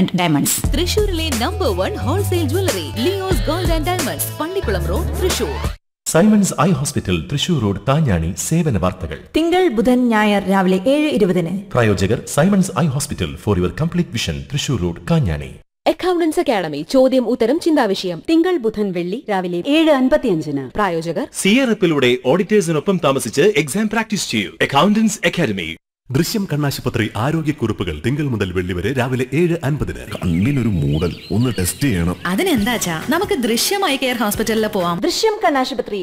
and diamonds തൃശൂരിലെ number one wholesale jewellery Leo's gold and diamonds Pallikulam road Thrissur Simons eye hospital Thrissur road Thanjani സേവന വാർത്തകൾ തിങ്കൾ ബുധൻ ഞായർ രാവിലെ ഏഴ് ഇരുപതിന് പ്രായോജകർ Simons eye hospital for your complete vision Thrissur road Kanjani accountants academy ചോദ്യം ഉത്തരം ചിന്താവിഷയം തിങ്കൾ ബുധൻ വെള്ളി രാവിലെ ഏഴ് അൻപത്തിയഞ്ചിന് പ്രായോജകർ സി ആർ എഫിലൂടെ ഓഡിറ്റേഴ്സിനൊപ്പം താമസിച്ച് എക്സാം പ്രാക്ടീസ് ചെയ്യൂ അക്കൗണ്ടൻസ് അക്കാദമി ദൃശ്യം കണ്ണാശുപത്രി ആരോഗ്യക്കുറിപ്പുകൾ തിങ്കൾ മുതൽ വെള്ളി വരെ രാവിലെ ഏഴ് അൻപതിന് കണ്ണിനൊരു മൂടൽ ഒന്ന് ടെസ്റ്റ് ചെയ്യണം അതിനെന്താച്ചാ നമുക്ക് ദൃശ്യമായി കെയർ ഹോസ്പിറ്റലിൽ പോവാം ദൃശ്യം കണ്ണാശുപത്രി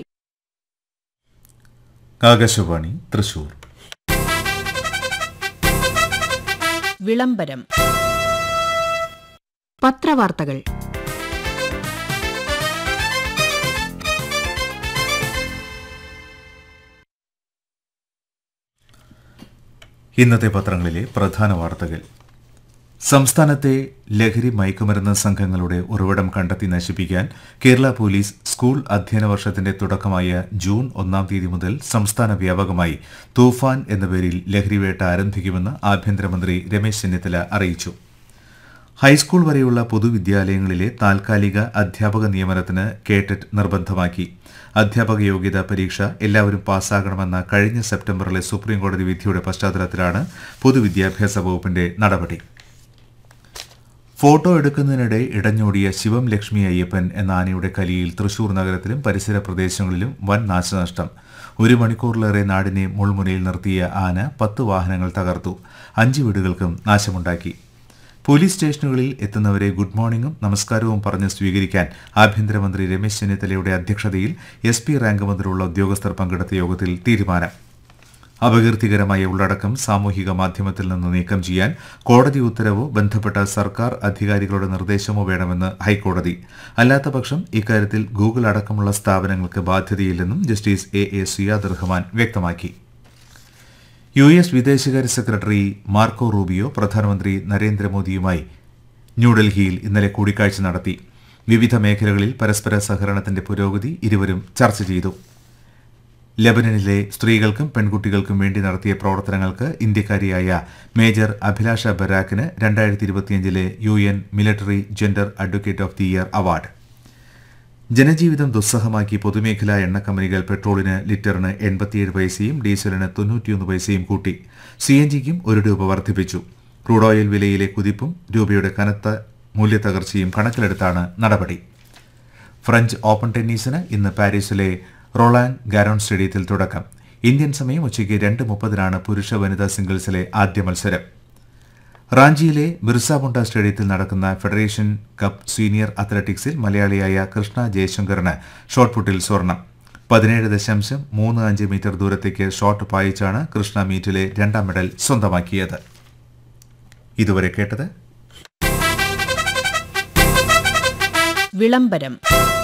ആകാശവാണി തൃശൂർ വിളംബരം പത്രവാർത്തകൾ ഇന്നത്തെ പത്രങ്ങളിലെ പ്രധാന വാർത്തകൾ സംസ്ഥാനത്തെ ലഹരി മയക്കുമരുന്ന് സംഘങ്ങളുടെ ഉറവിടം കണ്ടെത്തി നശിപ്പിക്കാൻ കേരള പോലീസ് സ്കൂൾ അധ്യയന വർഷത്തിന്റെ തുടക്കമായ ജൂൺ ഒന്നാം തീയതി മുതൽ സംസ്ഥാന വ്യാപകമായി തൂഫാൻ എന്ന പേരിൽ ലഹരിവേട്ട ആരംഭിക്കുമെന്ന് ആഭ്യന്തരമന്ത്രി രമേശ് ചെന്നിത്തല അറിയിച്ചു ഹൈസ്കൂൾ വരെയുള്ള പൊതുവിദ്യാലയങ്ങളിലെ താൽക്കാലിക അധ്യാപക നിയമനത്തിന് കേട്ടറ്റ് നിർബന്ധമാക്കി അധ്യാപക യോഗ്യതാ പരീക്ഷ എല്ലാവരും പാസ്സാകണമെന്ന കഴിഞ്ഞ സെപ്റ്റംബറിലെ സുപ്രീംകോടതി വിധിയുടെ പശ്ചാത്തലത്തിലാണ് പൊതുവിദ്യാഭ്യാസ വകുപ്പിന്റെ നടപടി ഫോട്ടോ എടുക്കുന്നതിനിടെ ഇടഞ്ഞോടിയ ശിവം ലക്ഷ്മി അയ്യപ്പൻ എന്ന ആനയുടെ കലിയിൽ തൃശൂർ നഗരത്തിലും പരിസര പ്രദേശങ്ങളിലും വൻ നാശനഷ്ടം ഒരു മണിക്കൂറിലേറെ നാടിനെ മുൾമുനയിൽ നിർത്തിയ ആന പത്ത് വാഹനങ്ങൾ തകർത്തു അഞ്ച് വീടുകൾക്കും നാശമുണ്ടാക്കി പോലീസ് സ്റ്റേഷനുകളിൽ എത്തുന്നവരെ ഗുഡ് മോർണിംഗും നമസ്കാരവും പറഞ്ഞ് സ്വീകരിക്കാൻ ആഭ്യന്തരമന്ത്രി രമേശ് ചെന്നിത്തലയുടെ അധ്യക്ഷതയിൽ എസ് പി റാങ്ക് മുതലുള്ള ഉദ്യോഗസ്ഥർ പങ്കെടുത്ത യോഗത്തിൽ തീരുമാനം അപകീർത്തികരമായ ഉള്ളടക്കം സാമൂഹിക മാധ്യമത്തിൽ നിന്ന് നീക്കം ചെയ്യാൻ കോടതി ഉത്തരവോ ബന്ധപ്പെട്ട സർക്കാർ അധികാരികളുടെ നിർദ്ദേശമോ വേണമെന്ന് ഹൈക്കോടതി അല്ലാത്തപക്ഷം ഇക്കാര്യത്തിൽ ഗൂഗിൾ അടക്കമുള്ള സ്ഥാപനങ്ങൾക്ക് ബാധ്യതയില്ലെന്നും justice A A Siyad Rahman വ്യക്തമാക്കി യു എസ് വിദേശകാര്യ സെക്രട്ടറി മാർക്കോ റൂബിയോ പ്രധാനമന്ത്രി നരേന്ദ്രമോദിയുമായി ന്യൂഡൽഹിയിൽ ഇന്നലെ കൂടിക്കാഴ്ച നടത്തി വിവിധ മേഖലകളിൽ പരസ്പര സഹകരണത്തിന്റെ പുരോഗതി ഇരുവരും ചർച്ച ചെയ്തു ലബനനിലെ സ്ത്രീകൾക്കും പെൺകുട്ടികൾക്കും വേണ്ടി നടത്തിയ പ്രവർത്തനങ്ങൾക്ക് ഇന്ത്യക്കാരിയായ മേജർ അഭിലാഷ ബരാക്കിന് രണ്ടായിരത്തി ഇരുപത്തിയഞ്ചിലെ U N military gender advocate of the year award ജനജീവിതം ദുസ്സഹമാക്കി പൊതുമേഖലാ എണ്ണ കമ്പനികൾ പെട്രോളിന് ലിറ്ററിന് എൺപത്തിയേഴ് പൈസയും ഡീസലിന് തൊണ്ണൂറ്റിയൊന്ന് പൈസയും കൂട്ടി സി എൻ ജിക്കും ഒരു രൂപ വർദ്ധിപ്പിച്ചു ക്രൂഡ് ഓയിൽ വിലയിലെ കുതിപ്പും രൂപയുടെ കനത്ത മൂല്യത്തകർച്ചയും കണക്കിലെടുത്താണ് നടപടി ഫ്രഞ്ച് ഓപ്പൺ ടെന്നീസിന് ഇന്ന് പാരീസിലെ റൊളാൻ ഗാരോൺ സ്റ്റേഡിയത്തിൽ തുടക്കം ഇന്ത്യൻ സമയം ഉച്ചയ്ക്ക് രണ്ട് മുപ്പതിനാണ് പുരുഷ വനിതാ സിംഗിൾസിലെ ആദ്യ മത്സരം റാഞ്ചിയിലെ ബിർസ മുണ്ട സ്റ്റേഡിയത്തിൽ നടക്കുന്ന ഫെഡറേഷൻ കപ്പ് സീനിയർ അത്ലറ്റിക്സിൽ മലയാളിയായ കൃഷ്ണ ജയശങ്കറിന് ഷോട്ട്പുട്ടിൽ സ്വർണം പതിനേഴ് ദശാംശം മൂന്ന് അഞ്ച് മീറ്റർ ദൂരത്തേക്ക് ഷോട്ട് പായിച്ചാണ് കൃഷ്ണ മീറ്റിലെ രണ്ടാം മെഡൽ സ്വന്തമാക്കിയത് വിളംബരം